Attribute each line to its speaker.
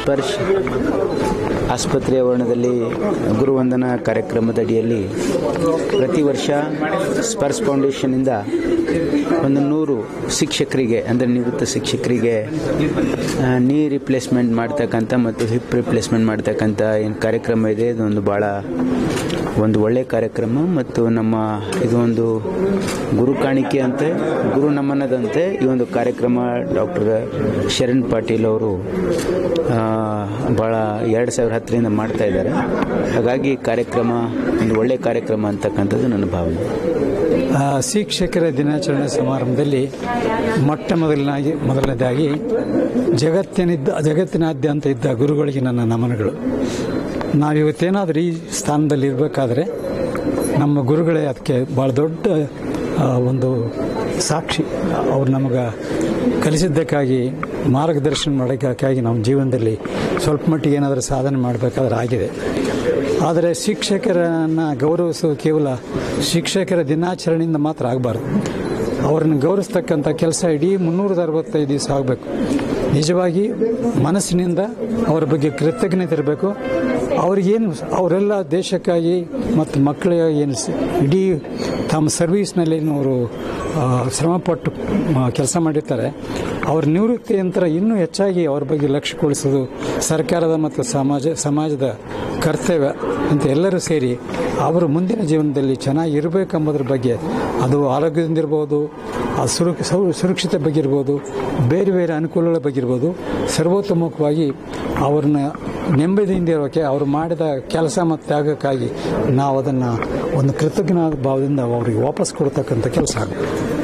Speaker 1: ಸ್ಪರ್ಶ್ ಆಸ್ಪತ್ರೆ ಆವರಣದಲ್ಲಿ ಗುರುವಂದನಾ ಕಾರ್ಯಕ್ರಮದ ಅಡಿಯಲ್ಲಿ ಪ್ರತಿ ವರ್ಷ ಸ್ಪರ್ಶ್ ಫೌಂಡೇಶನ್ನಿಂದ ಒಂದು ನೂರು ಶಿಕ್ಷಕರಿಗೆ ಅಂದರೆ ನಿವೃತ್ತ ಶಿಕ್ಷಕರಿಗೆ ಆ, ನೀ ರಿಪ್ಲೇಸ್ಮೆಂಟ್ ಮಾಡ್ತಕ್ಕಂಥ ಮತ್ತು ಹಿಪ್ ರಿಪ್ಲೇಸ್ಮೆಂಟ್ ಮಾಡ್ತಕ್ಕಂಥ ಏನು ಕಾರ್ಯಕ್ರಮ ಇದೆ ಇದೊಂದು ಭಾಳ ಒಂದು ಒಳ್ಳೆಯ ಕಾರ್ಯಕ್ರಮ ಮತ್ತು ನಮ್ಮ ಇದು ಒಂದು ಗುರು ಕಾಣಿಕೆ ಅಂತೆ ಗುರು ನಮನದಂತೆ ಈ ಒಂದು ಕಾರ್ಯಕ್ರಮ ಡಾಕ್ಟರ್ ಶರಣ್ ಪಾಟೀಲ್ ಅವರು ಆ, ಭಾಳ ಎರಡು ಸಾವಿರ ಹತ್ತರಿಂದ ಮಾಡ್ತಾ ಇದ್ದಾರೆ ಹಾಗಾಗಿ ಈ ಕಾರ್ಯಕ್ರಮ ಒಂದು ಒಳ್ಳೆಯ ಕಾರ್ಯಕ್ರಮ ಅಂತಕ್ಕಂಥದ್ದು ನನ್ನ ಭಾವನೆ
Speaker 2: ಆ, ಶಿಕ್ಷಕರ ದಿನಾಚರಣೆ ಸಮಾರಂಭದಲ್ಲಿ ಮೊಟ್ಟ ಮೊದಲನಾಗಿ ಮೊದಲನೇದಾಗಿ ಜಗತ್ತಿನಿದ್ದ ಜಗತ್ತಿನಾದ್ಯಂತ ಇದ್ದ ಗುರುಗಳಿಗೆ ನನ್ನ ನಮನಗಳು ನಾವು ಇವತ್ತೇನಾದರೂ ಈ ಸ್ಥಾನದಲ್ಲಿ ಇರಬೇಕಾದ್ರೆ ನಮ್ಮ ಗುರುಗಳೇ ಅದಕ್ಕೆ ಭಾಳ ದೊಡ್ಡ ಆ, ಒಂದು ಸಾಕ್ಷಿ ಅವ್ರು ನಮಗೆ ಕಲಿಸಿದ್ದಕ್ಕಾಗಿ ಮಾರ್ಗದರ್ಶನ ಮಾಡೋಕ್ಕಾಗಿ ನಮ್ಮ ಜೀವನದಲ್ಲಿ ಸ್ವಲ್ಪ ಮಟ್ಟಿಗೆ ಏನಾದರೂ ಸಾಧನೆ ಮಾಡಬೇಕಾದ್ರೆ ಆಗಿದೆ ಆದರೆ ಶಿಕ್ಷಕರನ್ನು ಗೌರವಿಸುವುದು ಕೇವಲ ಶಿಕ್ಷಕರ ದಿನಾಚರಣೆಯಿಂದ ಮಾತ್ರ ಆಗಬಾರ್ದು ಅವರನ್ನು ಗೌರವಿಸ್ತಕ್ಕಂಥ ಕೆಲಸ ಇಡೀ ಮುನ್ನೂರ ಅರವತ್ತೈದು ದಿವಸ ಆಗಬೇಕು ನಿಜವಾಗಿ ಮನಸ್ಸಿನಿಂದ ಅವರ ಬಗ್ಗೆ ಕೃತಜ್ಞತೆ ಇರಬೇಕು ಅವ್ರಿಗೇನು ಅವರೆಲ್ಲ ದೇಶಕ್ಕಾಗಿ ಮತ್ತು ಮಕ್ಕಳಿಗಾಗಿ ಏನು ಸ- ಇಡೀ ತಮ್ಮ ಸರ್ವೀಸ್ನಲ್ಲಿ ಏನು ಅವರು ಆ, ಶ್ರಮಪಟ್ಟು ಕೆಲಸ ಮಾಡಿರ್ತಾರೆ ಅವ್ರ ನಿವೃತ್ತಿ ನಂತರ ಇನ್ನೂ ಹೆಚ್ಚಾಗಿ ಅವ್ರ ಬಗ್ಗೆ ಲಕ್ಷ್ಯ ಕೊಡಿಸೋದು ಸರ್ಕಾರದ ಮತ್ತು ಸಮಾಜ ಸಮಾಜದ ಕರ್ತವ್ಯ ಅಂತ ಎಲ್ಲರೂ ಸೇರಿ ಅವರು ಮುಂದಿನ ಜೀವನದಲ್ಲಿ ಚೆನ್ನಾಗಿ ಇರಬೇಕೆಂಬುದ್ರ ಬಗ್ಗೆ ಅದು ಆರೋಗ್ಯದಿಂದ ಇರ್ಬೋದು ಆ ಸುರು ಸೌ- ಸುರಕ್ಷತೆ ಬಗ್ಗೆ ಇರ್ಬೋದು ಬೇರೆ ಬೇರೆ ಅನುಕೂಲಗಳ ಬಗ್ಗೆ ಇರ್ಬೋದು ಸರ್ವತೋಮುಖವಾಗಿ ಅವ್ರನ್ನ ನೆಮ್ಮದಿಯಿಂದ ಇರೋಕೆ ಅವರು ಮಾಡಿದ ಕೆಲಸ ಮತ್ತು ತ್ಯಾಗಕ್ಕಾಗಿ ನಾವು ಅದನ್ನು ಒಂದು ಕೃತಜ್ಞ ಭಾವದಿಂದ ಅವರಿಗೆ ವಾಪಸ್ ಕೊಡ್ತಕ್ಕಂಥ ಕೆಲಸ ಆಗುತ್ತೆ